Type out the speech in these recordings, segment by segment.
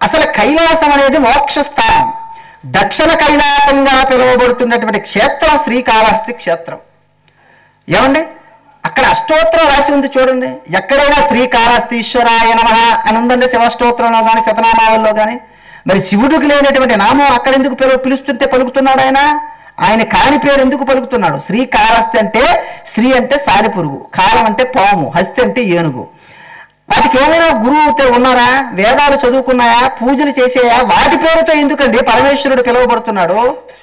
అసలు కైలాసం అనేది మోక్ష స్థానం దక్షిణ కైలాసంగా పిలువబడుతున్నటువంటి క్షేత్రం శ్రీకాళహస్తి క్షేత్రం ఏమండి అక్కడ అష్టోత్తరం రాసి ఉంది చూడండి ఎక్కడైనా శ్రీకాళహస్తీశ్వరాయ నమ అని ఉందండి శివష్టోత్రంలో కానీ శతనామాలలో కానీ మరి శివుడికి లేనటువంటి నామం అక్కడ ఎందుకు పిలు పిలుస్తుంటే పలుకుతున్నాడు ఆయన ఆయన కాని పేరు ఎందుకు పలుకుతున్నాడు శ్రీకాళహస్తి అంటే శ్రీ అంటే సాలిపురుగు కాలం అంటే పాము హస్తి అంటే ఏనుగు వాటికి ఏమైనా గురువు తే- ఉన్నారా వేదాలు చదువుకున్నాయా పూజలు చేసేయా వాటి పేరుతో ఎందుకండి పరమేశ్వరుడు పిలువబడుతున్నాడు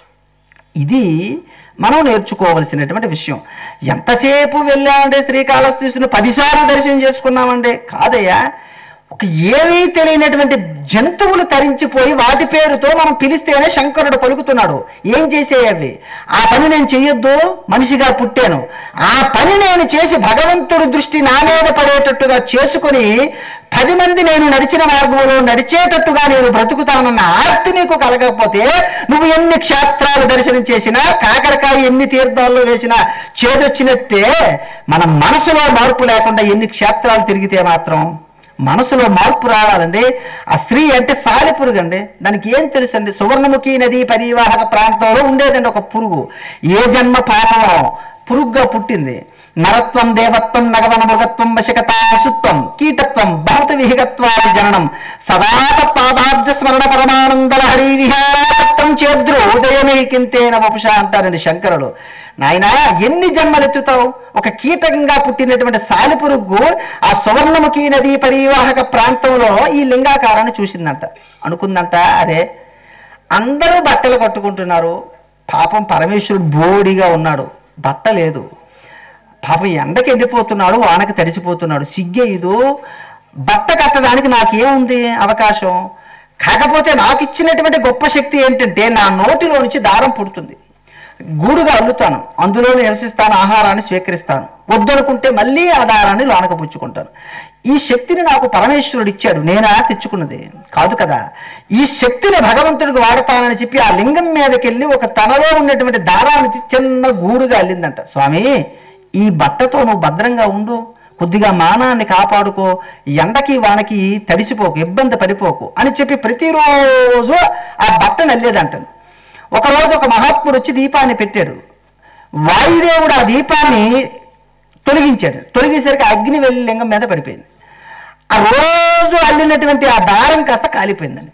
ఇది మనం నేర్చుకోవలసినటువంటి విషయం ఎంతసేపు వెళ్ళామంటే శ్రీకాళహస్తీశ్వరుని పదిసార్లు దర్శనం చేసుకున్నామండి కాదయ్యా ఒక ఏమీ తెలియనటువంటి జంతువులు తరించిపోయి వాటి పేరుతో మనం పిలిస్తేనే శంకరుడు పలుకుతున్నాడు ఏం చేసేయవి ఆ పని నేను చెయ్యొద్దు మనిషిగా పుట్టాను ఆ పని నేను చేసి భగవంతుడి దృష్టి నా మీద పడేటట్టుగా చేసుకుని పది మంది నేను నడిచిన మార్గంలో నడిచేటట్టుగా నేను బ్రతుకుతానన్న ఆర్తి నీకు కలగకపోతే నువ్వు ఎన్ని క్షేత్రాలు దర్శనం చేసినా కాకరకాయ ఎన్ని తీర్థాల్లో వేసినా చేదొచ్చినట్టే మన మనసులో మార్పు లేకుండా ఎన్ని క్షేత్రాలు తిరిగితే మాత్రం మనసులో మార్పు రావాలండి ఆ స్త్రీ అంటే సాలెపురుగు అండి దానికి ఏం తెలుసు అండి సువర్ణముఖి నది పరివాహక ప్రాంతంలో ఉండేదండి ఒక పురుగు ఏ జన్మ పాపమో పురుగుగా పుట్టింది నరత్వం దేవత్వం నగవన మృగత్వం వశకత పశుత్వం కీటత్వం బహుత విహిగత్వాది జననం సదాత పాదాబ్జ స్మరణ పరమానందల హరి విహారత్వం చేద్రు ఉదయమే కింతేన వపుష అంటారండి శంకరుడు నాయనా ఎన్ని జన్మలు ఎత్తుతావు ఒక కీటకంగా పుట్టినటువంటి సాలిపురుగు ఆ సువర్ణముఖి నది పరివాహక ప్రాంతంలో ఈ లింగాకారాన్ని చూసిందంట అనుకుందంట అరే అందరూ బట్టలు కట్టుకుంటున్నారు పాపం పరమేశ్వరుడు బోడిగా ఉన్నాడు బట్ట లేదు పాపం ఎండకి ఎండిపోతున్నాడు వానకి తడిసిపోతున్నాడు సిగ్గేయుదు బట్ట కట్టడానికి నాకేముంది అవకాశం కాకపోతే నాకు ఇచ్చినటువంటి గొప్ప శక్తి ఏంటంటే నా నోటిలో నుంచి దారం పుడుతుంది గూడుగా అల్లుతాను అందులో నివసిస్తాను ఆహారాన్ని స్వీకరిస్తాను వద్దనుకుంటే మళ్ళీ ఆ దారాన్ని లోనక పుచ్చుకుంటాను ఈ శక్తిని నాకు పరమేశ్వరుడు ఇచ్చాడు నేనా తెచ్చుకున్నది కాదు కదా ఈ శక్తిని భగవంతుడికి వాడతానని చెప్పి ఆ లింగం మీదకి వెళ్ళి ఒక తనలో ఉన్నటువంటి దారాన్ని తీ- చిన్న గూడుగా అల్లిందంట స్వామి ఈ బట్టతో నువ్వు భద్రంగా ఉండు కొద్దిగా మానాన్ని కాపాడుకో ఎండకి వానకి తడిసిపోకు ఇబ్బంది పడిపోకు అని చెప్పి ప్రతిరోజు ఆ బట్టను అల్లేదంటాను ఒకరోజు ఒక మహాత్ముడు వచ్చి దీపాన్ని పెట్టాడు వాయుదేవుడు ఆ దీపాన్ని తొలగించాడు తొలగేసరికి అగ్ని వెళ్ళి లింగం మీద పడిపోయింది ఆ రోజు అల్లినటువంటి ఆ దారం కాస్త కాలిపోయిందండి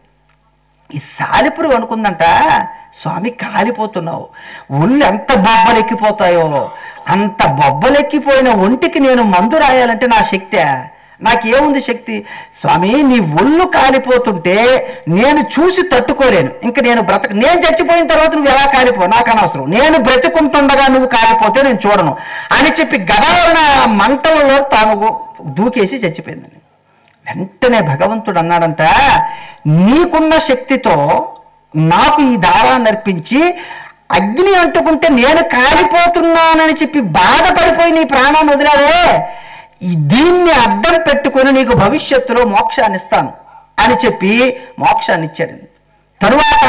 ఈ సాలిపురుగు అనుకుందంట స్వామి కాలిపోతున్నావు ఒళ్ళు ఎంత బొబ్బలెక్కిపోతాయో అంత బొబ్బలెక్కిపోయిన ఒంటికి నేను మందు రాయాలంటే నా శక్తే నాకేముంది శక్తి స్వామి నీ ఒళ్ళు కాలిపోతుంటే నేను చూసి తట్టుకోలేను ఇంక నేను బ్రతక నేను చచ్చిపోయిన తర్వాత నువ్వు ఎలా కాలిపో నాకు అనవసరం నేను బ్రతుకుంటుండగా నువ్వు కాలిపోతే నేను చూడను అని చెప్పి గబాలన మంటలలో తాను దూకేసి చచ్చిపోయిందని వెంటనే భగవంతుడు అన్నాడంట నీకున్న శక్తితో నాకు ఈ దారాన్ని అర్పించి అగ్ని అంటుకుంటే నేను కాలిపోతున్నానని చెప్పి బాధపడిపోయి నీ ప్రాణాన్ని వదిలావే ఈ దీన్ని అడ్డం పెట్టుకొని నీకు భవిష్యత్తులో మోక్షాన్ని ఇస్తాను అని చెప్పి మోక్షాన్ని ఇచ్చాడు తరువాత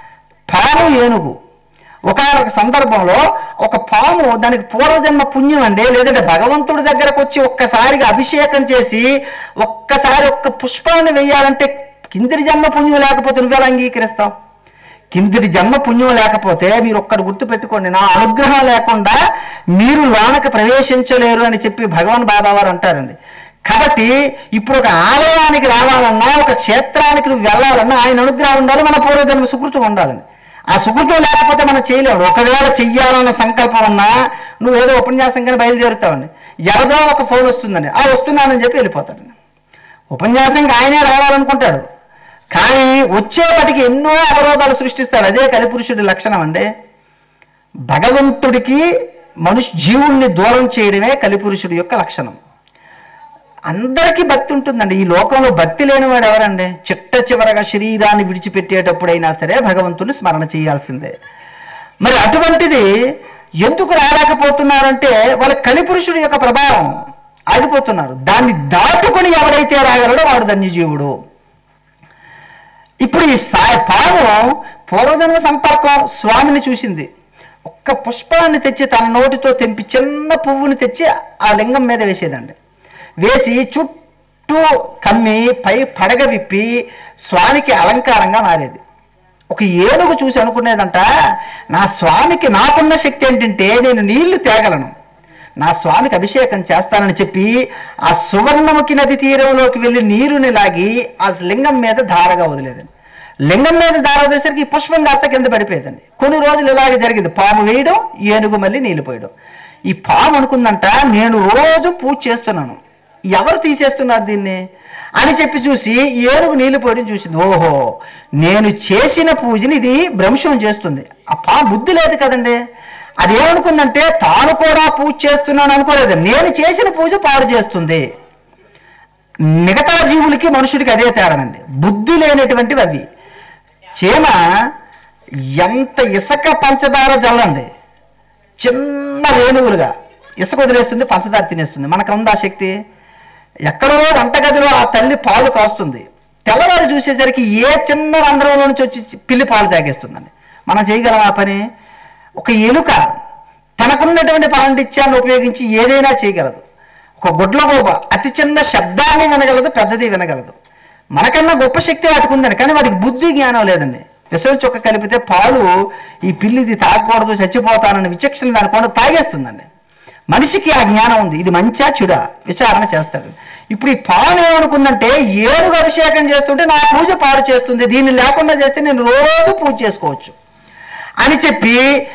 పాము ఏనుగు ఒకనొక సందర్భంలో ఒక పాము దానికి పూర్వజన్మ పుణ్యం అండి లేదంటే భగవంతుడి దగ్గరకు వచ్చి ఒక్కసారిగా అభిషేకం చేసి ఒక్కసారి ఒక్క పుష్పాన్ని వెయ్యాలంటే కిందిరి జన్మ పుణ్యం లేకపోతే నువ్వెలా అంగీకరిస్తావు కిందిరి జన్మ పుణ్యం లేకపోతే మీరు ఒక్కటి గుర్తు పెట్టుకోండి నా అనుగ్రహం లేకుండా మీరు లోనకి ప్రవేశించలేరు అని చెప్పి భగవాన్ బాబా వారు అంటారండి కాబట్టి ఇప్పుడు ఒక ఆలయానికి రావాలన్నా ఒక క్షేత్రానికి నువ్వు వెళ్ళాలన్నా ఆయన అనుగ్రహం ఉండాలి మన పూర్వజన్మ సుకృతం ఉండాలని ఆ సుకృతం లేకపోతే మనం చేయలేము ఒకవేళ చెయ్యాలన్న సంకల్పం ఉన్నా నువ్వు ఏదో ఉపన్యాసం కానీ బయలుదేరుతావండి ఎవరో ఒక ఫోన్ వస్తుందండి ఆ వస్తున్నానని చెప్పి వెళ్ళిపోతాడు ఉపన్యాసంకి ఆయనే రావాలనుకుంటాడు కానీ వచ్చేపటికి ఎన్నో అవరోధాలు సృష్టిస్తాడు అదే కలిపురుషుడి లక్షణం అండి భగవంతుడికి మనుషు జీవుణ్ణి దూరం చేయడమే కలిపురుషుడి యొక్క లక్షణం అందరికీ భక్తి ఉంటుందండి ఈ లోకంలో భక్తి లేనివాడు ఎవరండి చిట్ట చివరగా శరీరాన్ని విడిచిపెట్టేటప్పుడైనా సరే భగవంతుని స్మరణ చేయాల్సిందే మరి అటువంటిది ఎందుకు రాలేకపోతున్నారంటే వాళ్ళ కలిపురుషుడి యొక్క ప్రభావం ఆగిపోతున్నారు దాన్ని దాటుకొని ఎవరైతే రాగలడో వాడు ధన్యజీవుడు ఇప్పుడు ఈ సా పాము పూర్వజన్మ సంపర్కం స్వామిని చూసింది ఒక్క పుష్పాన్ని తెచ్చి తన నోటితో తెంపి చిన్న పువ్వుని తెచ్చి ఆ లింగం మీద వేసేదండి వేసి చుట్టూ చుట్టూ కమ్మి పై పడగ విప్పి స్వామికి అలంకారంగా మారేది ఒక ఏనుగు చూసి అనుకునేదంట నా స్వామికి నాకున్న శక్తి ఏంటంటే నేను నీళ్లు తేగలను నా స్వామికి అభిషేకం చేస్తానని చెప్పి ఆ సువర్ణముఖి నది తీరంలోకి వెళ్ళి నీరుని లాగి ఆ లింగం మీద ధారగా వదిలేదండి లింగం మీద ధార వదిలేసరికి ఈ పుష్పం కాస్త కింద పడిపోయేదండి కొన్ని రోజులు ఇలాగే జరిగింది పాము వేయడం ఏనుగు మళ్ళీ నీళ్ళు పోయడం ఈ పాము అనుకుందంట నేను రోజు పూజ చేస్తున్నాను ఎవరు తీసేస్తున్నారు దీన్ని అని చెప్పి చూసి ఏనుగు నీళ్లు పోయడం చూసింది ఓహో నేను చేసిన పూజని ఇది భ్రంశం చేస్తుంది ఆ పా బుద్ధి లేదు కదండి అదేమనుకుందంటే తాను కూడా పూజ చేస్తున్నాను అనుకోలేదు నేను చేసిన పూజ పాడు చేస్తుంది మిగతా జీవులకి మనుషుడికి అదే తేడానండి బుద్ధి లేనటువంటివి అవి చీమ ఎంత ఇసుక పంచదార జల్లండి చిన్న రేణువులుగా ఇసుక వదిలేస్తుంది పంచదార తినేస్తుంది మనకు ఉందా శక్తి ఎక్కడో వంటగదిలో ఆ తల్లి పాలు కాస్తుంది తెల్లవారు చూసేసరికి ఏ చిన్న రంధ్రంలో నుంచి వచ్చి పిల్లి పాలు తాగేస్తుందండి మనం చేయగలం ఆ పని ఒక ఎలుక తనకున్నటువంటి పాండిత్యాన్ని ఉపయోగించి ఏదైనా చేయగలదు ఒక గుడ్లగోబ అతి చిన్న శబ్దాన్ని వినగలదు పెద్దది వినగలదు మనకన్నా గొప్ప శక్తి వాటికి ఉందని కానీ వాటికి బుద్ధి జ్ఞానం లేదండి విషం చొక్క కలిపితే పాలు ఈ పిల్లిది తాగకూడదు చచ్చిపోతానని విచక్షణ దానికుండా తాగేస్తుందండి మనిషికి ఆ జ్ఞానం ఉంది ఇది మంచా చెడా విచారణ చేస్తాడు ఇప్పుడు ఈ పాలు ఏమనుకుందంటే ఏడుగు అభిషేకం చేస్తుంటే నా పూజ పాడు చేస్తుంది దీన్ని లేకుండా చేస్తే నేను రోజు పూజ చేసుకోవచ్చు అని చెప్పి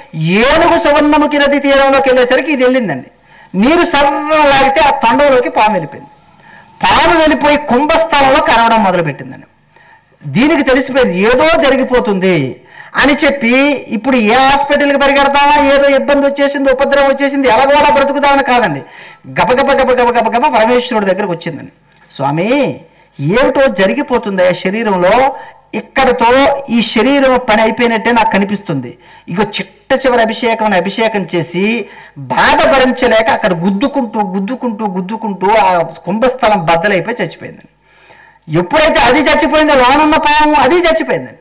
ఏనుగు సువర్ణముఖి నది తీరంలోకి వెళ్ళేసరికి ఇది వెళ్ళిందండి నీరు సర్ర లాగితే ఆ తొండంలోకి పాము వెళ్ళిపోయింది పాము వెళ్ళిపోయి కుంభస్థలంలో కరవడం మొదలుపెట్టిందండి దీనికి తెలిసిపోయింది ఏదో జరిగిపోతుంది అని చెప్పి ఇప్పుడు ఏ హాస్పిటల్కి పరిగెడతామా ఏదో ఇబ్బంది వచ్చేసింది ఉపద్రవం వచ్చేసింది ఎలాగోలా బ్రతుకుదామని కాదండి గబగబ గబ గబ గబ గబ పరమేశ్వరుడి దగ్గరకు వచ్చిందండి స్వామి ఏమిటో జరిగిపోతుంది ఆ శరీరంలో ఇక్కడతో ఈ శరీరం పని అయిపోయినట్టే నాకు కనిపిస్తుంది ఇగో చిట్ట చివరి అభిషేకం అని అభిషేకం చేసి బాధ భరించలేక అక్కడ గుద్దుకుంటూ గుద్దుకుంటూ గుద్దుకుంటూ ఆ కుంభస్థలం బద్దలైపోయి చచ్చిపోయిందండి ఎప్పుడైతే అది చచ్చిపోయిందో లోనున్న పాము అది చచ్చిపోయిందండి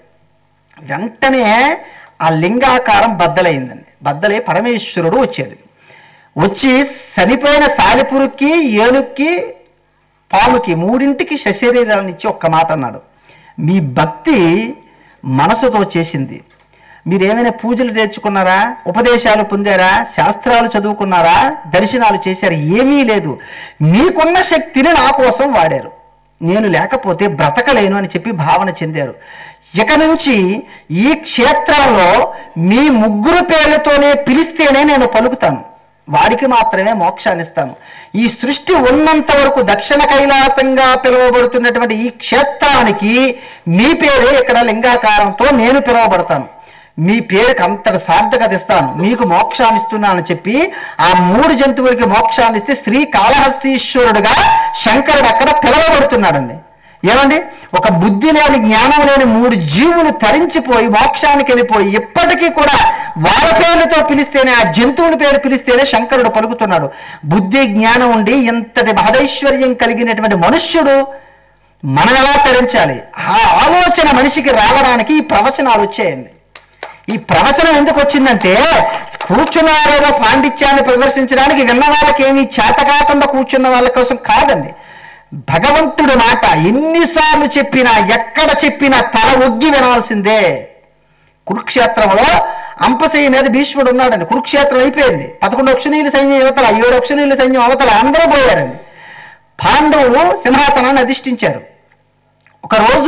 వెంటనే ఆ లింగాకారం బద్దలైందండి బద్దలై పరమేశ్వరుడు వచ్చాడు వచ్చి చనిపోయిన సాలిపురుక్కి ఏనుక్కి పాముకి మూడింటికి సశరీరాలను ఇచ్చి ఒక్క మాట అన్నాడు మీ భక్తి మనసుతో చేసింది మీరు ఏమైనా పూజలు నేర్చుకున్నారా ఉపదేశాలు పొందారా శాస్త్రాలు చదువుకున్నారా దర్శనాలు చేశారు ఏమీ లేదు మీకున్న శక్తిని నా కోసం వాడారు నేను లేకపోతే బ్రతకలేను అని చెప్పి భావన చెందారు ఇక నుంచి ఈ క్షేత్రంలో మీ ముగ్గురు పేర్లతోనే పిలిస్తేనే నేను పలుకుతాను వాడికి మాత్రమే మోక్షాన్ని ఇస్తాను ఈ సృష్టి ఉన్నంత వరకు దక్షిణ కైలాసంగా పిలువబడుతున్నటువంటి ఈ క్షేత్రానికి మీ పేరే ఇక్కడ లింగాకారంతో నేను పిలువబడతాను మీ పేరుకి అంతటి సార్థకత ఇస్తాను మీకు మోక్షాన్ని ఇస్తున్నానని చెప్పి ఆ మూడు జంతువులకి మోక్షాన్ని ఇస్తే శ్రీ కాళహస్తీశ్వరుడుగా శంకరుడు అక్కడ పిలవబడుతున్నాడండి ఏమండి ఒక బుద్ధి లేని జ్ఞానం లేని మూడు జీవులు తరించిపోయి మోక్షానికి వెళ్ళిపోయి ఇప్పటికీ కూడా వాళ్ళ పేర్లతో పిలిస్తేనే ఆ జంతువుల పేరు పిలిస్తేనే శంకరుడు పలుకుతున్నాడు బుద్ధి జ్ఞానం ఉండి ఇంతటి మహదైశ్వర్యం కలిగినటువంటి మనుష్యుడు మనం ఎలా తరించాలి ఆ ఆలోచన మనిషికి రావడానికి ఈ ప్రవచనాలు వచ్చాయండి ఈ ప్రవచనం ఎందుకు వచ్చిందంటే కూర్చున్నారేదో పాండిత్యాన్ని ప్రదర్శించడానికి విన్న వాళ్ళకి ఏమీ చేత కాకుండా కూర్చున్న వాళ్ళ కోసం కాదండి భగవంతుడి మాట ఎన్నిసార్లు చెప్పినా ఎక్కడ చెప్పినా తల ఒగ్గి వినాల్సిందే కురుక్షేత్రంలో అంపశయ్య మీద భీష్ముడు ఉన్నాడండి కురుక్షేత్రం అయిపోయింది పదకొండు అక్షనీయుల సైన్యం యువతల ఏడు అక్షనీయుల సైన్యం అవతల అందరూ పోయారండి పాండవులు సింహాసనాన్ని అధిష్ఠించారు ఒకరోజు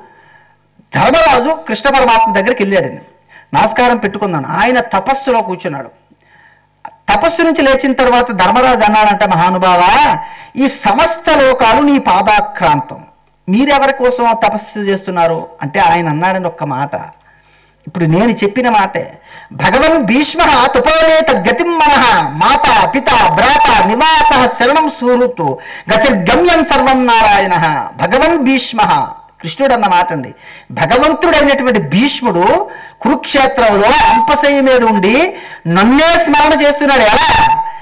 ధర్మరాజు కృష్ణ పరమాత్మ దగ్గరికి వెళ్ళాడండి నమస్కారం పెట్టుకున్నాను ఆయన తపస్సులో కూర్చున్నాడు తపస్సు నుంచి లేచిన తర్వాత ధర్మరాజు అన్నాడంట మహానుభావ ఈ సమస్త లోకాలు నీ పాదాక్రాంతం మీరెవరి కోసం ఆ తపస్సు చేస్తున్నారు అంటే ఆయన అన్నాడని ఒక్క మాట ఇప్పుడు నేను చెప్పిన మాటే భగవన్ భీష్మ తుపోనేత గతిం మనః మాత పిత భ్రాత నివాస శరణం సూరుతు గతిర్గమ్యం సర్వం నారాయణ భగవన్ భీష్మ కృష్ణుడు అన్న మాట అండి భగవంతుడైనటువంటి భీష్ముడు కురుక్షేత్రంలో అంపశయ్య మీద ఉండి నన్నే స్మరణ చేస్తున్నాడు ఎలా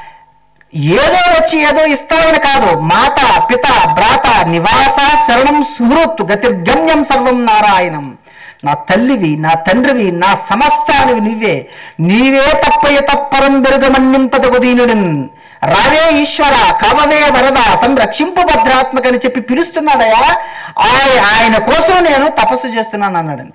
ఏదో వచ్చి ఏదో ఇస్తామని కాదు మాత పిత భ్రాత నివాస శరణం సుహృత్ గతిర్గమ్యం సర్వం నారాయణం నా తల్లివి నా తండ్రివి నా సమస్తానివి నువ్వే నీవే తప్పయ తప్పరం బెరుగమన్నింపదగు దీనుడిన్ రావే ఈశ్వర కవవే వరద సంరక్షింపు భద్రాత్మక అని చెప్పి పిలుస్తున్నాడయా ఆయ- ఆయన కోసం నేను తపస్సు చేస్తున్నాను అన్నాడండి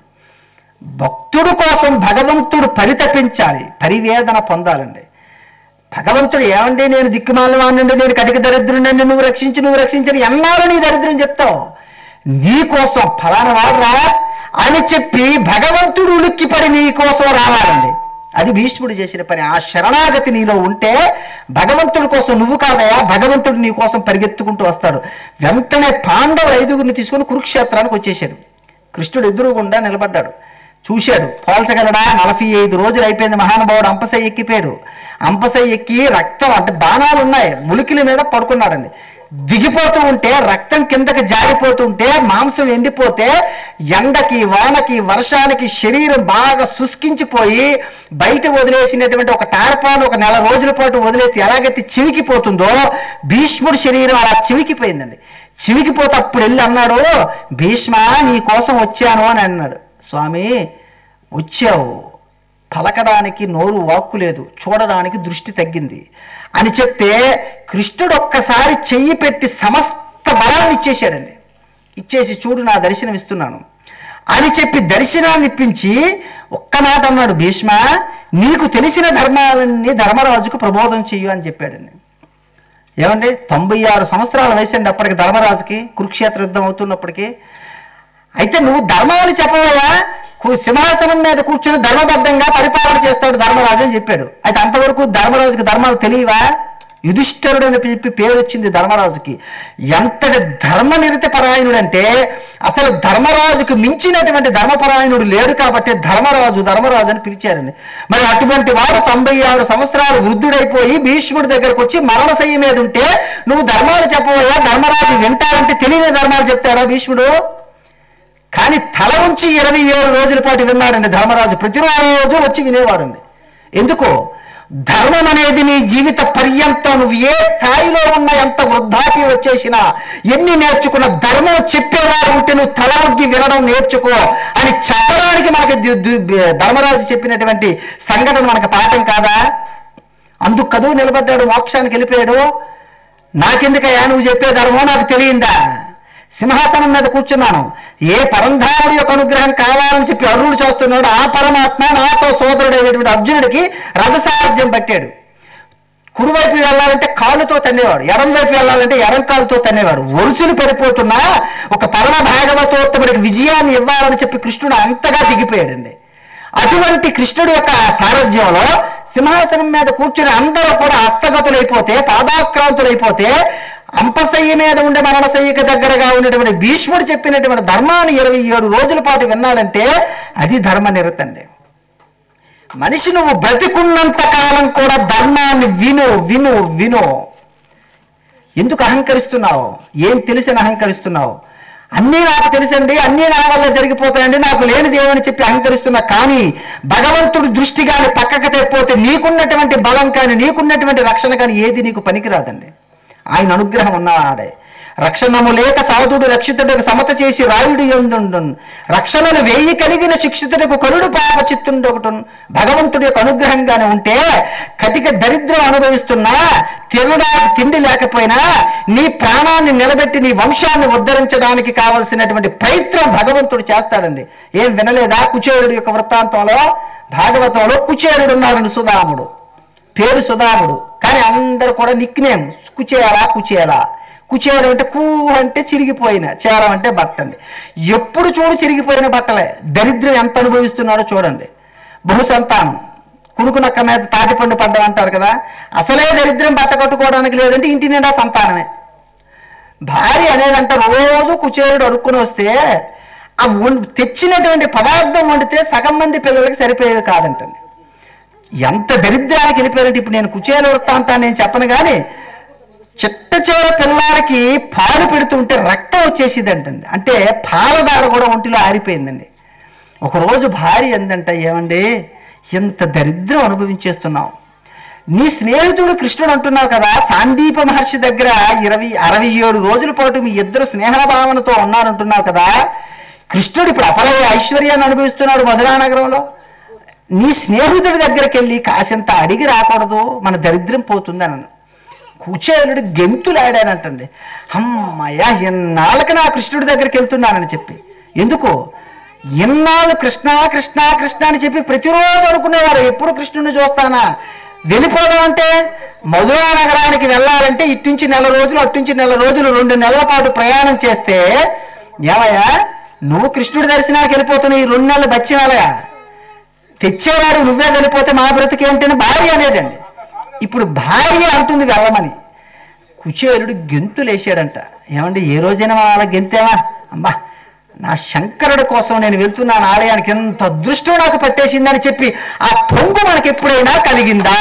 భక్తుడు కోసం భగవంతుడు పరితపించాలి పరివేదన పొందాలండి భగవంతుడు ఏమండి నేను దిక్కుమాల వాడినండి నేను కటిక దరిద్రుండండి నువ్వు రక్షించి నువ్వు రక్షించని ఎన్నాళ్ళు నీ దరిద్రం చెప్తావు నీ కోసం ఫలానా వాడురా అని చెప్పి భగవంతుడు ఉలిక్కిపడి నీ కోసం రావాలండి అది భీష్ముడు చేసిన పని ఆ శరణాగతి నీలో ఉంటే భగవంతుడి కోసం నువ్వు కాదయా భగవంతుడు నీ కోసం పరిగెత్తుకుంటూ వస్తాడు వెంటనే పాండవులు ఐదుగురిని తీసుకొని కురుక్షేత్రానికి వచ్చేసాడు కృష్ణుడు ఎదురుగుండా నిలబడ్డాడు చూశాడు పోల్చగలడా నలభై ఐదు రోజులు అయిపోయింది మహానుభావుడు అంపసై ఎక్కిపోయాడు అంపసై ఎక్కి రక్తం అంటే బాణాలు ఉన్నాయి ములికిల మీద పడుకున్నాడండి దిగిపోతూ ఉంటే రక్తం కిందకి జారిపోతుంటే మాంసం ఎండిపోతే ఎండకి వానకి వర్షానికి శరీరం బాగా శుష్కించిపోయి బయట వదిలేసినటువంటి ఒక టార్పాను ఒక నెల రోజుల పాటు వదిలేసి ఎలాగైతే చివికిపోతుందో భీష్ముడి శరీరం అలా చివికిపోయిందండి చివికిపోతే అప్పుడు వెళ్ళి అన్నాడు భీష్మ నీ కోసం వచ్చాను అని అన్నాడు స్వామి వచ్చావు పలకడానికి నోరు వాక్కు లేదు చూడడానికి దృష్టి తగ్గింది అని చెప్తే కృష్ణుడు ఒక్కసారి చెయ్యి పెట్టి సమస్త బలాన్ని ఇచ్చేశాడండి ఇచ్చేసి చూడు నా దర్శనం ఇస్తున్నాను అని చెప్పి దర్శనాన్ని ఇప్పించి ఒక్క మాట అన్నాడు భీష్మ నీకు తెలిసిన ధర్మాలన్నీ ధర్మరాజుకు ప్రబోధం చెయ్యు అని చెప్పాడండి ఏమండి తొంభై ఆరు సంవత్సరాల వయసు అండి అప్పటికి ధర్మరాజుకి కురుక్షేత్ర యుద్ధం అవుతున్నప్పటికీ అయితే నువ్వు ధర్మాలు చెప్పవయ్యా కు- సింహాసనం మీద కూర్చుని ధర్మబద్ధంగా పరిపాలన చేస్తాడు ధర్మరాజు అని చెప్పాడు అయితే అంతవరకు ధర్మరాజుకి ధర్మాలు తెలియవా యుధిష్ఠరుడు అని చెప్పి పేరు వచ్చింది ధర్మరాజుకి ఎంతటి ధర్మనిరత పరాయణుడు అంటే అసలు ధర్మరాజుకు మించినటువంటి ధర్మపరాయణుడు లేడు కాబట్టి ధర్మరాజు ధర్మరాజు అని పిలిచారండి మరి అటువంటి వాడు తొంభై ఆరు సంవత్సరాలు వృద్ధుడైపోయి భీష్ముడి దగ్గరకు వచ్చి మరణశయ్య మీద ఉంటే నువ్వు ధర్మాలు చెప్పవయ్యా ధర్మరాజు వింటారంటే తెలియని ధర్మాలు చెప్తాడా భీష్ముడు కానీ తల ఉంచి ఇరవై ఏడు రోజుల పాటు విన్నాడండి ధర్మరాజు ప్రతిరోజు వచ్చి వినేవాడండి ఎందుకు ధర్మం అనేది నీ జీవిత పర్యంతం నువ్వు ఏ స్థాయిలో ఉన్నా ఎంత వృద్ధాప్యం వచ్చేసినా ఎన్ని నేర్చుకున్న ధర్మం చెప్పేవారు ఉంటే నువ్వు తల ఒగ్గి వినడం నేర్చుకో అని చెప్పడానికి మనకి దు- దు- ధర్మరాజు చెప్పినటువంటి సంఘటన మనకు పాఠం కాదా అందుకు కదువు నిలబడ్డాడు మోక్షానికి వెళ్ళిపోయాడు నాకెందుకయ్యా నువ్వు చెప్పే ధర్మం నాకు తెలియందా సింహాసనం మీద కూర్చున్నాను ఏ పరంధాముడి యొక్క అనుగ్రహం కావాలని చెప్పి అర్రుడు చేస్తున్నాడు ఆ పరమాత్మ నాతో సోదరుడైనటువంటి అర్జునుడికి రథసారథ్యం పట్టాడు కుడివైపు వెళ్ళాలంటే కాలుతో తన్నేవాడు ఎడం వైపు వెళ్ళాలంటే ఎడం కాలుతో తన్నేవాడు వరుసలు పడిపోతున్నా ఒక పరమ భాగవతోత్తముడికి విజయాన్ని ఇవ్వాలని చెప్పి కృష్ణుడు అంతగా దిగిపోయాడండి అటువంటి కృష్ణుడి యొక్క సారథ్యంలో సింహాసనం మీద కూర్చుని అందరూ కూడా హస్తగతులైపోతే పాదాక్రాంతులైపోతే అంపశయ్య మీద ఉండే మరణశయ్యకి దగ్గరగా ఉన్నటువంటి భీష్ముడు చెప్పినటువంటి ధర్మాన్ని ఇరవై ఏడు రోజుల పాటు విన్నాడంటే అది ధర్మ నిరతండి మనిషి నువ్వు బ్రతికున్నంత కాలం కూడా ధర్మాన్ని విను విను విను ఎందుకు అహంకరిస్తున్నావు ఏం తెలిసిన అహంకరిస్తున్నావు అన్నీ నాకు తెలుసండి అన్నీ నా వల్ల జరిగిపోతాయండి నాకు లేనిది ఏమని చెప్పి అహంకరిస్తున్నా కానీ భగవంతుడి దృష్టి కానీ పక్కకు తెప్పిపోతే నీకున్నటువంటి బలం కానీ నీకున్నటువంటి రక్షణ కానీ ఏది నీకు పనికిరాదండి ఆయన అనుగ్రహం ఉన్నవాడే రక్షణము లేక సాధుడు రక్షితుడికి సమత చేసి రాయుడు ఎందుండు రక్షణను వేయి కలిగిన శిక్షితుడికి కరుడు పాప చిత్తుండొకటి భగవంతుడి యొక్క అనుగ్రహంగానే ఉంటే కటిక దరిద్రం అనుభవిస్తున్నా తినడానికి తిండి లేకపోయినా నీ ప్రాణాన్ని నిలబెట్టి నీ వంశాన్ని ఉద్ధరించడానికి కావలసినటువంటి ప్రయత్నం భగవంతుడు చేస్తాడండి ఏం వినలేదా కుచేరుడు యొక్క వృత్తాంతంలో భాగవతంలో కుచేరుడు ఉన్నాడు సుధాముడు పేరు సుధాముడు కానీ అందరూ కూడా నిక్నేమ్ కుచేయాలా కుచేయాలా కుచేయడం అంటే కూ అంటే చిరిగిపోయిన చేరం అంటే బట్ట అండి ఎప్పుడు చూడు చిరిగిపోయిన బట్టలే దరిద్రం ఎంత అనుభవిస్తున్నాడో చూడండి బహుసంతానం కుడుకు నక్క మీద తాటిపండు పడ్డం అంటారు కదా అసలే దరిద్రం బట్ట కట్టుకోవడానికి లేదంటే ఇంటి నిండా సంతానమే భార్య అనేదంట రోజు కుచేరుడు అడుక్కుని వస్తే ఆ వం- తెచ్చినటువంటి పదార్థం వండితే సగం మంది పిల్లలకి సరిపోయేవి కాదంటండి ఎంత దరిద్రానికి వెళ్ళిపోయారంటే ఇప్పుడు నేను కుచేల వృత్తాంతాన్ని నేను చెప్పను కానీ చిట్ట చివర పిల్లాడికి పాలు పెడుతుంటే రక్తం వచ్చేసిందంటండి అంటే పాలదార కూడా ఒంటిలో ఆరిపోయిందండి ఒకరోజు భార్య ఎందంట ఏమండి ఎంత దరిద్రం అనుభవించేస్తున్నావు నీ స్నేహితుడు కృష్ణుడు అంటున్నావు కదా సాందీప మహర్షి దగ్గర ఇరవై అరవై ఏడు రోజుల పాటు మీ ఇద్దరు స్నేహ భావనతో ఉన్నారంటున్నావు కదా కృష్ణుడు ఇప్పుడు అపరయ ఐశ్వర్యాన్ని అనుభవిస్తున్నాడు మధురా నగరంలో నీ స్నేహితుడి దగ్గరికి వెళ్ళి కాసింత అడిగి రాకూడదు మన దరిద్రం పోతుందని కుచేలుడు గెంతులాడానంటండి అమ్మయ్యా ఎన్నాళ్ళకి నా కృష్ణుడి దగ్గరికి వెళ్తున్నానని చెప్పి ఎందుకు ఎన్నాళ్ళు కృష్ణ కృష్ణ కృష్ణ అని చెప్పి ప్రతిరోజు అనుకునేవారు ఎప్పుడు కృష్ణుడిని చూస్తానా వెళ్ళిపోదాం అంటే మధురా నగరానికి వెళ్ళాలంటే ఇట్టించి నెల రోజులు అట్టించి నెల రోజులు రెండు నెలల పాటు ప్రయాణం చేస్తే ఏమయ్యా నువ్వు కృష్ణుడి దర్శనానికి వెళ్ళిపోతున్నావు ఈ రెండు నెలలు బచ్చి వెళ్ళగా తెచ్చేవాడు నువ్వే వెళ్ళిపోతే మా బ్రతికి ఏంటని భార్య అనేదండి ఇప్పుడు భార్య అంటుంది వెళ్ళమని కుచేలుడు గెంతులేసాడంట ఏమండి ఏ రోజైనా మనం అలా గెంతేమా అమ్మా నా శంకరుడి కోసం నేను వెళ్తున్నాను ఆలయానికి ఎంత అదృష్టం నాకు పట్టేసిందని చెప్పి ఆ పొంగు మనకి ఎప్పుడైనా కలిగిందా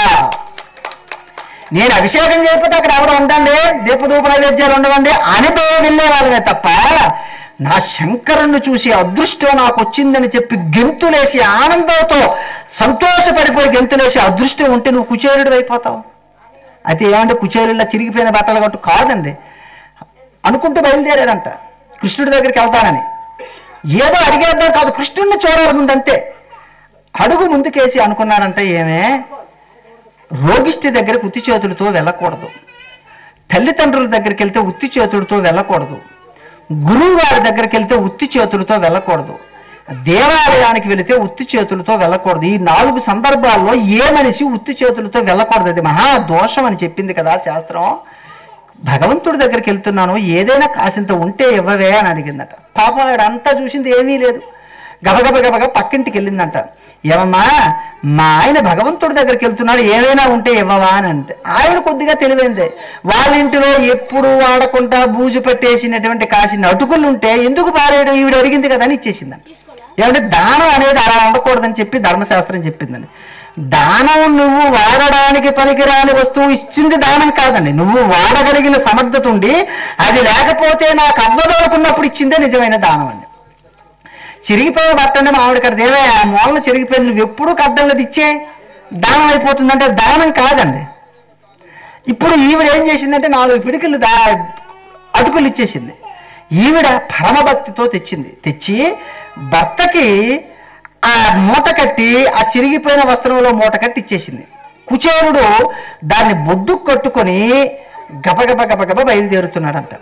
నేను అభిషేకం చేయకపోతే అక్కడ ఎవరు ఉండండి దీపధూప నైవేద్యాలు ఉండవండి అనితో వెళ్ళే వాళ్ళమే తప్ప నా శంకరుణ్ణి చూసి అదృష్టం నాకు వచ్చిందని చెప్పి గెంతులేసి ఆనందంతో సంతోషపడిపోయి గెంతులేసి అదృష్టం ఉంటే నువ్వు కుచేరుడు అయిపోతావు అయితే ఏమంటే కుచేరులా చిరిగిపోయిన బట్టలు కట్టు కాదండి అనుకుంటూ బయలుదేరాడంట కృష్ణుడి దగ్గరికి వెళ్తానని ఏదో అడిగేద్దాం కాదు కృష్ణుడిని చూడాలి ముందంతే అడుగు ముందుకేసి అనుకున్నాడంట ఏమే రోగిష్టి దగ్గరకు ఉత్తి చేతులతో వెళ్ళకూడదు తల్లిదండ్రుల దగ్గరికి వెళ్తే ఉత్తి చేతులతో వెళ్ళకూడదు గురువు గారి దగ్గరికి వెళ్తే ఉత్తి చేతులతో వెళ్ళకూడదు దేవాలయానికి వెళితే ఉత్తి చేతులతో వెళ్ళకూడదు ఈ నాలుగు సందర్భాల్లో ఏ మనిషి ఉత్తి చేతులతో వెళ్ళకూడదు అది మహా దోషం అని చెప్పింది కదా శాస్త్రం భగవంతుడి దగ్గరికి వెళ్తున్నాను ఏదైనా కాసింత ఉంటే ఇవ్వవే అని అడిగిందట పాపం ఆవిడ అంతా చూసింది ఏమీ లేదు గబగబ గబగ పక్కింటికి వెళ్ళిందంట ఏమమ్మా మా ఆయన భగవంతుడి దగ్గరికి వెళ్తున్నాడు ఏమైనా ఉంటే ఇవ్వవా అని అంటే ఆవిడ కొద్దిగా తెలివైందే వాళ్ళ ఇంటిలో ఎప్పుడు వాడకుండా బూజు పెట్టేసినటువంటి కాసిన అటుకులు ఉంటే ఎందుకు పారేయడం ఈవిడ అడిగింది కదా అని ఇచ్చేసిందండి ఏమంటే దానం అనేది అలా ఉండకూడదని చెప్పి ధర్మశాస్త్రం చెప్పిందండి దానం నువ్వు వాడడానికి పనికిరాని వస్తువు ఇచ్చింది దానం కాదండి నువ్వు వాడగలిగిన సమర్థత ఉండి అది లేకపోతే నాకు అవ్వదు అనుకున్నప్పుడు ఇచ్చిందే నిజమైన దానం అండి చిరిగిపోయిన బట్ట అంటే మా ఆవిడ ఇక్కడ దేవే ఆ మూలన చిరిగిపోయింది నువ్వు ఎప్పుడు కడ్డంలో ఇచ్చే దానం అయిపోతుందంటే దానం కాదండి ఇప్పుడు ఈవిడ ఏం చేసిందంటే నాలుగు పిడికిలు దా అటుకులు ఇచ్చేసింది ఈవిడ పరమభక్తితో తెచ్చింది తెచ్చి భర్తకి ఆ మూట కట్టి ఆ చిరిగిపోయిన వస్త్రంలో మూట కట్టి ఇచ్చేసింది కుచేరుడు దాన్ని బొడ్డు కట్టుకొని గబగబ గబగబ బయలుదేరుతున్నాడంట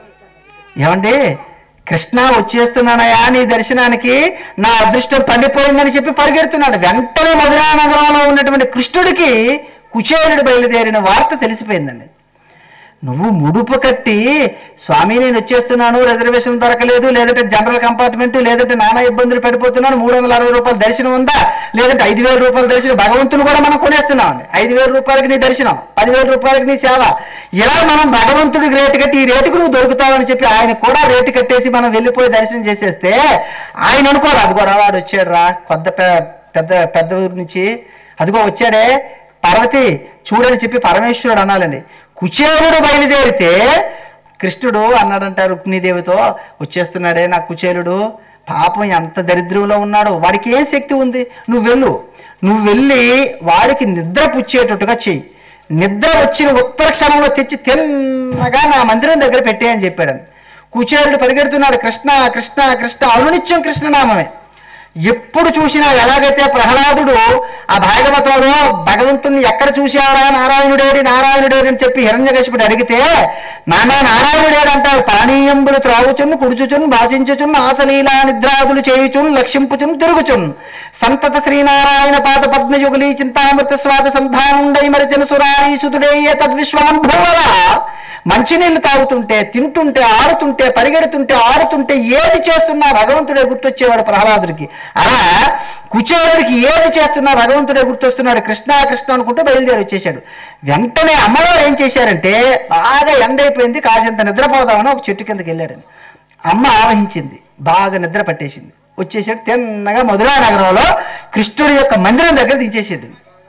ఏమండి కృష్ణ వచ్చేస్తున్నానయా నీ దర్శనానికి నా అదృష్టం పండిపోయిందని చెప్పి పరిగెడుతున్నాడు వెంటనే మధురా నగరంలో ఉన్నటువంటి కృష్ణుడికి కుచేరుడు బయలుదేరిన వార్త తెలిసిపోయిందండి నువ్వు ముడుపు కట్టి స్వామి నేను వచ్చేస్తున్నాను రిజర్వేషన్ దొరకలేదు లేదంటే జనరల్ కంపార్ట్మెంట్ లేదంటే నానా ఇబ్బందులు పడిపోతున్నాను మూడు వందల అరవై రూపాయల దర్శనం ఉందా లేదంటే ఐదు వేల రూపాయల దర్శనం భగవంతుని కూడా మనం కొనేస్తున్నాం అండి ఐదు వేల రూపాయలకి నీ దర్శనం పదివేల రూపాయలకి నీ సేవ ఇలా మనం భగవంతుడికి రేటు కట్టి ఈ రేటుకు నువ్వు దొరుకుతావని చెప్పి ఆయన కూడా రేటు కట్టేసి మనం వెళ్ళిపోయి దర్శనం చేసేస్తే ఆయన అనుకోరు అదిగో రా వాడు వచ్చాడు రా కొత్త పె- పెద్ద పెద్ద ఊరి నుంచి అదిగో వచ్చాడే పార్వతి చూడని చెప్పి పరమేశ్వరుడు అనాలండి కుచేలుడు బయలుదేరితే కృష్ణుడు అన్నాడంట రుక్మిణీదేవితో వచ్చేస్తున్నాడే నా కుచేలుడు పాపం ఎంత దరిద్రంలో ఉన్నాడో వాడికి ఏ శక్తి ఉంది నువ్వు వెళ్ళు నువ్వు వెళ్ళి వాడికి నిద్ర పుచ్చేటట్టుగా చెయ్యి నిద్ర వచ్చిన ఉత్తర క్షణంలో తెచ్చి తిన్నగా నా మందిరం దగ్గర పెట్టే అని చెప్పాడు కుచేలుడు పరిగెడుతున్నాడు కృష్ణ కృష్ణ కృష్ణ అనునిత్యం కృష్ణనామమే ఎప్పుడు చూసినా ఎలాగైతే ప్రహ్లాదుడు ఆ భాగవతంలో భగవంతుని ఎక్కడ చూశారా నారాయణుడేడి నారాయణుడేడి అని చెప్పి హిరణ్యకశిపుడు అడిగితే నానా నారాయణుడేడు అంటారు పానీయంబులు త్రాగుచున్ కుడుచుచున్ భాషించుచున్ ఆసలీలా నిద్రాదులు చేయుచున్ లక్షింపుచున్ తిరుగుచున్ సంతత శ్రీనారాయణ పాద పద్మయుగులి చింతామృత స్వాద సంధానుండై మరిచిన సురారీసుతుడే తద్విశ్వమంభువరా మంచినీళ్ళు తాగుతుంటే తింటుంటే ఆడుతుంటే పరిగెడుతుంటే ఆడుతుంటే ఏది చేస్తున్నా భగవంతుడే గుర్తొచ్చేవాడు ప్రహ్లాదుడికి అలా కుచేరుడికి ఏది చేస్తున్నా భగవంతుడే గుర్తొస్తున్నాడు కృష్ణ కృష్ణ అనుకుంటూ బయలుదేరి వచ్చేసాడు వెంటనే అమ్మవారు ఏం చేశారంటే బాగా ఎండ అయిపోయింది కాసింత నిద్రపోదామని ఒక చెట్టు కిందకి వెళ్ళాడని అమ్మ ఆవహించింది బాగా నిద్ర పట్టేసింది వచ్చేసాడు తిన్నగా మధురా నగరంలో కృష్ణుడి యొక్క మందిరం దగ్గర దించేసాడు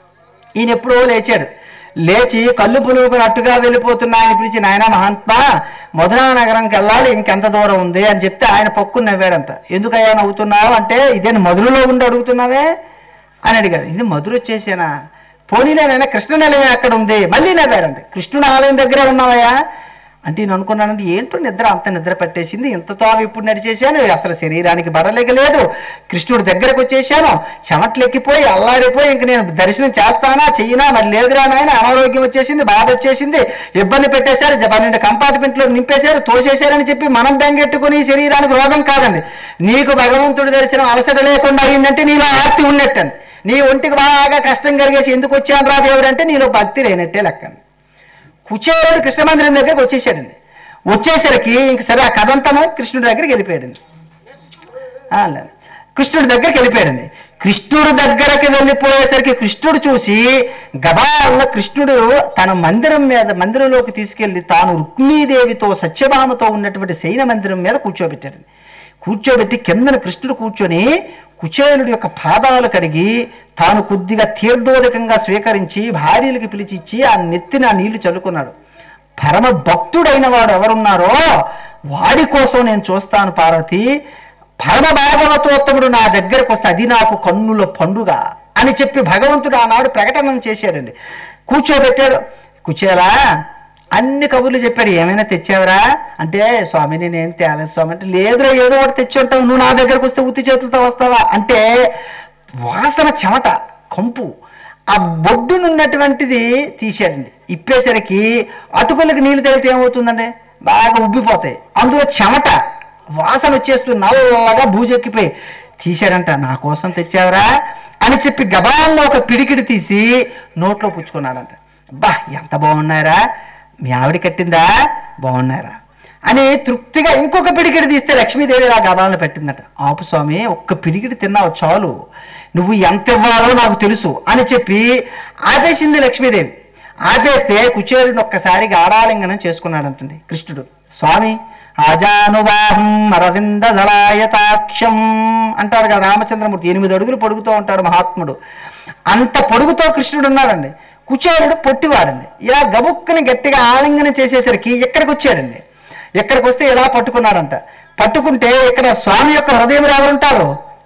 ఈయన ఎప్పుడో లేచాడు లేచి కళ్ళు పులుగునట్టుగా వెళ్ళిపోతున్నా ఆయన పిలిచి నాయన మహాత్మా మధురా నగరంకి వెళ్ళాలి ఇంకెంత దూరం ఉంది అని చెప్తే ఆయన పక్కుని నవ్వాడంట ఎందుకయ్యా నవ్వుతున్నావు అంటే ఇదే మధురలో ఉండి అడుగుతున్నావే అని అడిగాడు ఇది మధుర వచ్చేసానా పోనీలేనైనా కృష్ణ నిలయం ఎక్కడ ఉంది మళ్ళీ నవ్వాడంట కృష్ణుని ఆలయం దగ్గరే ఉన్నావయ్యా అంటే నేను అనుకున్నానంటే ఏంటో నిద్ర అంత నిద్ర పట్టేసింది ఇంతతో ఇప్పుడు నడిచేసాను అసలు శరీరానికి బడలేక లేదు కృష్ణుడి దగ్గరకు వచ్చేసాను చెమట్లు ఎక్కిపోయి అల్లాడిపోయి ఇంక నేను దర్శనం చేస్తానా చెయ్యినా మరి లేదురా నాయన అనారోగ్యం వచ్చేసింది బాధ వచ్చేసింది ఇబ్బంది పెట్టేశారు జ- పన్నెండు కంపార్ట్మెంట్లో నింపేశారు తోసేశారని చెప్పి మనం బెంగెట్టుకుని ఈ శరీరానికి రోగం కాదండి నీకు భగవంతుడి దర్శనం అలసట లేకుండా అయిందంటే నీలో ఆర్తి ఉన్నట్టండి నీ ఒంటికి బాగా కష్టం కలిగేసి ఎందుకు వచ్చాను రా దేవుడు అంటే నీలో భక్తి లేనట్టే లెక్కండి కుచేరుడు కృష్ణ మందిరం దగ్గరికి వచ్చేసాడండి వచ్చేసరికి ఇంక సరే ఆ కథంతమో కృష్ణుడి దగ్గరికి వెళ్ళిపోయాడండి ఆ, లేదు. కృష్ణుడి దగ్గరికి వెళ్ళిపోయాడండి కృష్ణుడి దగ్గరికి వెళ్ళిపోయేసరికి కృష్ణుడు చూసి గబాల్లో కృష్ణుడు తన మందిరం మీద మందిరంలోకి తీసుకెళ్లి తాను రుక్మీదేవితో సత్యభామతో ఉన్నటువంటి శయన మందిరం మీద కూర్చోబెట్టాడండి కూర్చోబెట్టి కిందన కృష్ణుడు కూర్చొని కుచేలుడి యొక్క పాదాలు కడిగి తాను కొద్దిగా తీర్థోదకంగా స్వీకరించి భార్యలకి పిలిచిచ్చి ఆ నెత్తిన ఆ నీళ్లు చల్లుకున్నాడు పరమ భక్తుడైన వాడు ఎవరున్నారో వాడి కోసం నేను చూస్తాను పార్వతి పరమ భాగవతోత్తముడు నా దగ్గరకు వస్తే అది నాకు కన్నుల పండుగ అని చెప్పి భగవంతుడు ఆనాడు ప్రకటన చేశాడండి కూర్చోబెట్టాడు కుచేలా అన్ని కబుర్లు చెప్పాడు ఏమైనా తెచ్చావురా అంటే స్వామి నేనేం తేలేదు స్వామి అంటే లేదురా ఏదో ఒకటి తెచ్చి ఉంటావు నువ్వు నా దగ్గరకు వస్తే ఉత్తి చేతులతో వస్తావా అంటే వాసన చెమట కంపు ఆ బొడ్డునున్నటువంటిది తీసాడండి ఇప్పేసరికి అటుకులకి నీళ్ళు తగిలితే ఏమవుతుందండి బాగా ఉబ్బిపోతాయి అందులో చెమట వాసన వచ్చేస్తూ నల్లగా బూజెక్కిపోయి తీశాడంట నా కోసం తెచ్చావురా అని చెప్పి గబాల్లో ఒక పిడికిడి తీసి నోట్లో పుచ్చుకున్నాడంట బా ఎంత బాగున్నారా మీ ఆవిడ కట్టిందా బాగున్నారా అని తృప్తిగా ఇంకొక పిడికిడి తీస్తే లక్ష్మీదేవి ఆ గబాలను పెట్టిందట ఆపు స్వామి ఒక్క పిడికిడి తిన్నావు చాలు నువ్వు ఎంత ఇవ్వాలో నాకు తెలుసు అని చెప్పి ఆపేసింది లక్ష్మీదేవి ఆపేస్తే కుచేరుని ఒక్కసారి గాఢాలింగనం చేసుకున్నాడంటండి కృష్ణుడు స్వామి ఆజానుబాహం అరవింద దళాయతాక్షం అంటారు కదా రామచంద్రమూర్తి ఎనిమిది అడుగులు పొడుగుతూ ఉంటాడు మహాత్ముడు అంత పొడుగుతో కృష్ణుడు ఉన్నాడండి కుచేరుడు పొట్టివాడండి ఇలా గబుక్కుని గట్టిగా ఆలింగనం చేసేసరికి ఎక్కడికి వచ్చాడండి ఎక్కడికి వస్తే ఇలా పట్టుకున్నాడంట పట్టుకుంటే ఇక్కడ స్వామి యొక్క హృదయంలో ఎవరుంటారు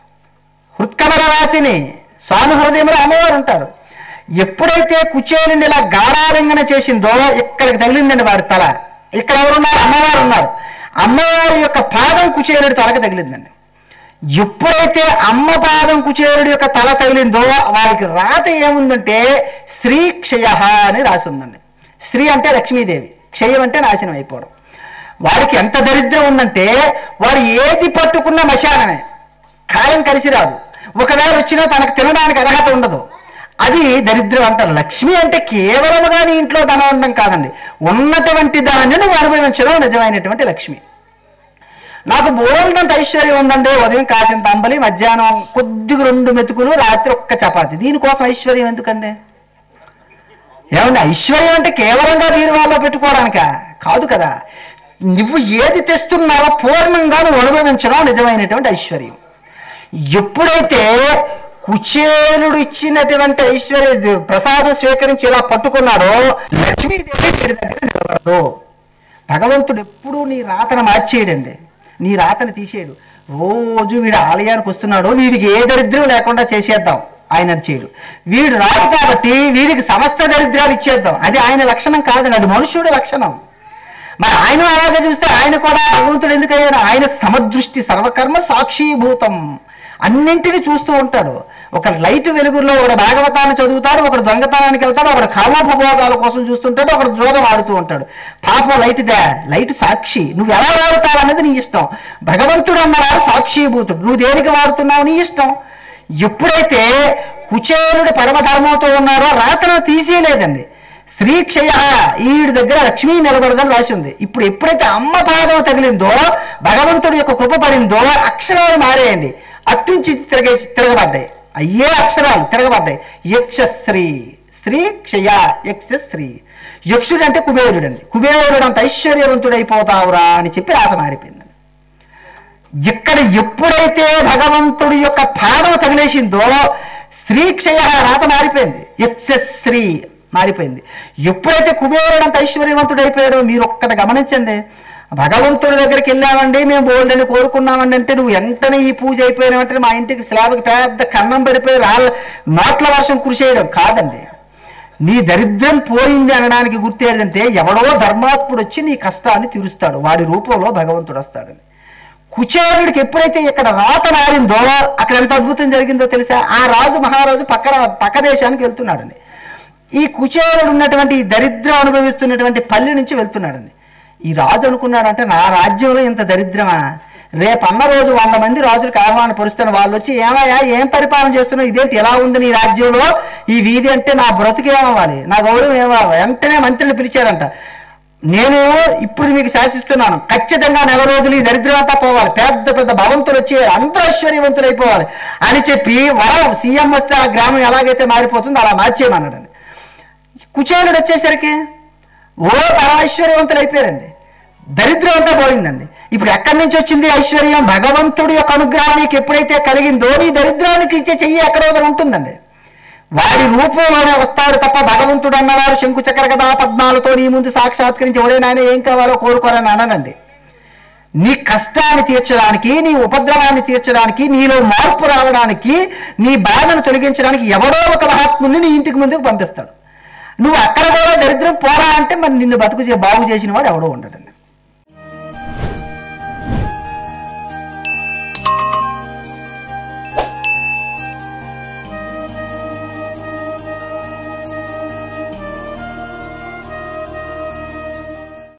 హృత్కమల వాసిని స్వామి హృదయంలో అమ్మవారు ఉంటారు ఎప్పుడైతే కుచేలుని ఇలా గాఢాలింగన చేసిందో ఇక్కడికి తగిలిందండి వాడి తల ఇక్కడ ఎవరున్నారు అమ్మవారు ఉన్నారు అమ్మవారి యొక్క పాదం కుచేలుడి తలకు తగిలిందండి ఎప్పుడైతే అమ్మ పాదం కుచేరుడి యొక్క తల తగిలిందో వాడికి రాత ఏముందంటే స్త్రీ క్షయ అని రాసి ఉందండి స్త్రీ అంటే లక్ష్మీదేవి క్షయం అంటే నాశనం అయిపోవడం వాడికి ఎంత దరిద్రం ఉందంటే వాడు ఏది పట్టుకున్న మశానమే కాలం కలిసి రాదు ఒకవేళ వచ్చినా తనకు తినడానికి అర్హత ఉండదు అది దరిద్రం అంటారు లక్ష్మి అంటే కేవలముగా నీ ఇంట్లో ధనం ఉండడం కాదండి ఉన్నటువంటి దాన్ని నువ్వు అనుభవించడం నిజమైనటువంటి లక్ష్మి నాకు బోల్డంత ఐశ్వర్యం ఉందండి ఉదయం కాసింత అంబలి మధ్యాహ్నం కొద్దిగా రెండు మెతుకులు రాత్రి ఒక్క చపాతి దీనికోసం ఐశ్వర్యం ఎందుకండి ఏమండి ఐశ్వర్యం అంటే కేవలంగా బీరువాలో పెట్టుకోవడానిక కాదు కదా నువ్వు ఏది తెస్తున్నావో పూర్ణంగా నువ్వు అనుభవించడం నిజమైనటువంటి ఐశ్వర్యం ఎప్పుడైతే కుచేలుడు ఇచ్చినటువంటి ఐశ్వర్య ప్రసాదం స్వీకరించి ఇలా పట్టుకున్నాడో లక్ష్మీదేవి వీడి దగ్గర నిలబడదు భగవంతుడు ఎప్పుడూ నీ రాతను మార్చేయడండి నీ రాతను తీసేయడు రోజు వీడు ఆలయానికి వస్తున్నాడు వీడికి ఏ దరిద్రం లేకుండా చేసేద్దాం ఆయన అది చేయడు వీడు రాడు కాబట్టి వీడికి సమస్త దరిద్రాలు ఇచ్చేద్దాం అది ఆయన లక్షణం కాదండి అది మనుష్యుడి లక్షణం మరి ఆయన అలాగే చూస్తే ఆయన కూడా భగవంతుడు ఎందుకయ్యాడు ఆయన సమదృష్టి సర్వకర్మ సాక్షీభూతం అన్నింటినీ చూస్తూ ఉంటాడు ఒక లైట్ వెలుగులో ఒకడు భాగవతాన్ని చదువుతాడు ఒకడు దొంగతనానికి వెళ్తాడు ఒకడు కామోపభోగాల కోసం చూస్తుంటాడు ఒకడు జోదం ఆడుతూ ఉంటాడు పాపం లైట్ దే లైట్ సాక్షి నువ్వు ఎలా వాడుతావు అనేది నీ ఇష్టం భగవంతుడు అన్నవాడు సాక్షీభూతుడు నువ్వు దేనికి వాడుతున్నావు నీ ఇష్టం ఎప్పుడైతే కుచేలుడు పరమధర్మంతో ఉన్నారో రాతను తీసేయలేదండి స్త్రీ క్షయ ఈడి దగ్గర లక్ష్మీ నిలబడదని రాసి ఉంది ఇప్పుడు ఎప్పుడైతే అమ్మ పాదం తగిలిందో భగవంతుడి యొక్క కృప పడిందో అక్షరాలు మారేయండి అట్నుంచి తిరగేసి తిరగబడ్డాయి అయ్యే అక్షరాలు తిరగబడ్డాయి యక్ష స్త్రీ స్త్రీ క్షయ యక్ష స్త్రీ యక్షుడు అంటే కుబేరుడు అండి కుబేరుడు అంత ఐశ్వర్యవంతుడు అయిపోతావురా అని చెప్పి రాత మారిపోయింది ఇక్కడ ఎప్పుడైతే భగవంతుడి యొక్క పాదం తగిలేసిందో స్త్రీ క్షయ రాత మారిపోయింది యక్ష స్త్రీ మారిపోయింది ఎప్పుడైతే కుబేరుడు అంత ఐశ్వర్యవంతుడు అయిపోయాడో మీరు ఒక్కటి గమనించండి భగవంతుడి దగ్గరికి వెళ్ళామండి మేము బోల్డని కోరుకున్నామండి అంటే నువ్వు వెంటనే ఈ పూజ అయిపోయినామంటే మా ఇంటికి స్లాబ్కి పెద్ద కన్నం పడిపోయి రాళ్ళ నోట్ల వర్షం కురిసేయడం కాదండి నీ దరిద్రం పోయింది అనడానికి గుర్తు ఏంటంటే ఎవడో ధర్మాత్ముడు వచ్చి నీ కష్టాన్ని తీరుస్తాడు వాడి రూపంలో భగవంతుడు వస్తాడని కుచేరుడికి ఎప్పుడైతే ఇక్కడ రాత నారిందో అక్కడ ఎంత అద్భుతం జరిగిందో తెలుసా ఆ రాజు మహారాజు పక్కన పక్క దేశానికి వెళ్తున్నాడండి ఈ కుచేరుడు ఉన్నటువంటి ఈ దరిద్రం అనుభవిస్తున్నటువంటి పల్లె నుంచి వెళ్తున్నాడండి ఈ రాజు అనుకున్నాడంటే నా రాజ్యంలో ఇంత దరిద్రమా రేపు అన్న రోజు వంద మంది రాజులకు ఆహ్వాన పరుస్తున్న వాళ్ళు వచ్చి ఏమయ్యా ఏం పరిపాలన చేస్తున్నావు ఇదేంటి ఎలా ఉంది నీ రాజ్యంలో ఈ వీధి అంటే నా బ్రతుకు ఏమవ్వాలి నా గౌరవం ఏమవ్వాలి వెంటనే మంత్రిని పిలిచాడంట నేను ఇప్పుడు మీకు శాసిస్తున్నాను ఖచ్చితంగా నెల రోజులు ఈ దరిద్రం అంతా పోవాలి పెద్ద పెద్ద భవంతులు వచ్చి అందరూ ఐశ్వర్యవంతులు అయిపోవాలి అని చెప్పి వరం సీఎం వస్తే ఆ గ్రామం ఎలాగైతే మారిపోతుందో అలా మార్చేయమన్నాడండి కుచేలుడు వచ్చేసరికి ఓ పరమైశ్వర్యవంతులు అయిపోయారండి దరిద్రం అంతా పోయిందండి ఇప్పుడు ఎక్కడి నుంచి వచ్చింది ఐశ్వర్యం భగవంతుడి యొక్క అనుగ్రహం నీకు ఎప్పుడైతే కలిగిందో నీ దరిద్రానికి ఇచ్చే చెయ్యి ఎక్కడో దగ్గర ఉంటుందండి వాడి రూపంలోనే వస్తాడు తప్ప భగవంతుడు అన్నవారు శంకు చక్ర కదా పద్మాలతో నీ ముందు సాక్షాత్కరించి ఒరే నాయన ఏం కావాలో కోరుకోరని అననండి నీ కష్టాన్ని తీర్చడానికి నీ ఉపద్రవాన్ని తీర్చడానికి నీలో మార్పు రావడానికి నీ బాధను తొలగించడానికి ఎవడో ఒక మహాత్ముని నీ ఇంటికి ముందుకు పంపిస్తాడు నువ్వు అక్కడ కూడా దరిద్రం పోరా అంటే మరి నిన్ను బతుకు చే- బాగు చేసిన వాడు ఎవడో ఉండడు